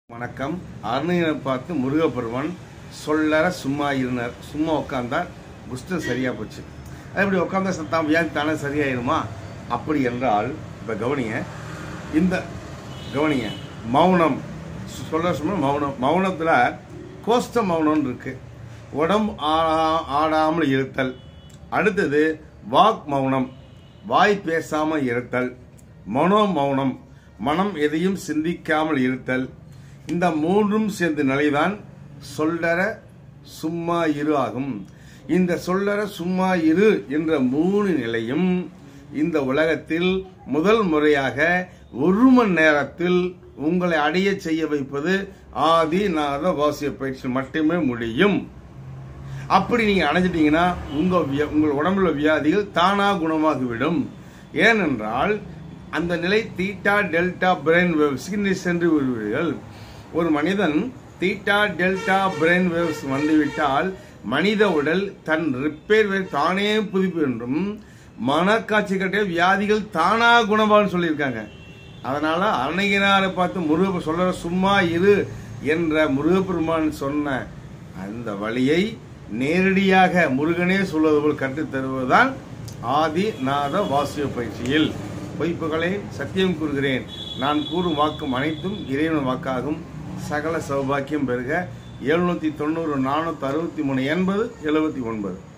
வணக்கம் அருணையனை பார்த்து முருகப்பெருமான் சொல்லற சும்மா இருனார் சும்மா உட்காந்தா குஷ்டம் சரியா போச்சு அது இப்படி உட்காந்தா சத்தம் வியாதி தானே சரியாயிருமா அப்படி என்றால் இப்போ கவனிங்க இந்த கவனிங்க மௌனம் சொ- சொல்ல சும்மா மௌனம் மௌனத்தில் கோஷ்ட மௌனம்னு இருக்கு உடம்பு ஆ- ஆடாமல் இருத்தல் அடுத்தது வாக் மௌனம் வாய் பேசாமல் இருத்தல் மனோ மௌனம் மனம் எதையும் சிந்திக்காமல் இருத்தல் இந்த மூன்றும் சேர்ந்த நிலைதான் சொல்லற சும்மா இரு ஆகும் இந்த சொல்லற சும்மா இரு என்ற மூணு நிலையும் இந்த உலகத்தில் முதல் முறையாக ஒரு மணி நேரத்தில் உங்களை அடைய செய்ய வைப்பது ஆதி நாத வாசிய பயிற்சி மட்டுமே முடியும் அப்படி நீங்க அடைஞ்சிட்டீங்கன்னா உங்க வியா- உங்கள் உடம்புல வியாதிகள் தானா குணமாகிவிடும் ஏனென்றால் அந்த நிலை தீட்டா டெல்டா பிரெயின் வேவ்ஸ்க்கு சென்று விடுவீர்கள் ஒரு மனிதன் தீட்டா டெல்டா பிரெயின் வேவ்ஸ் வந்துவிட்டால் மனித உடல் தன் ரிப்பேர் தானே புதுப்பு என்றும் மனக்காட்சி கட்டிய வியாதிகள் தானா குணமாகும் சொல்லியிருக்காங்க அதனால அன்னையினாரை பார்த்து முருக சொல்ற சும்மா இரு என்ற முருகப்பெருமான் சொன்ன அந்த வழியை நேரடியாக முருகனே சொல்வது போல் கற்றுத் தருவதுதான் ஆதி நாத வாசிய பயிற்சியில் பொய்ப்புகளை சத்தியம் கூறுகிறேன் நான் கூறும் வாக்கும் அனைத்தும் இறைவன் வாக்காகும் சகல சௌபாக்கியம் பெறுக எழுநூத்தி தொண்ணூறு நானூத்தி அறுபத்தி மூணு எண்பது எழுபத்தி ஒன்பது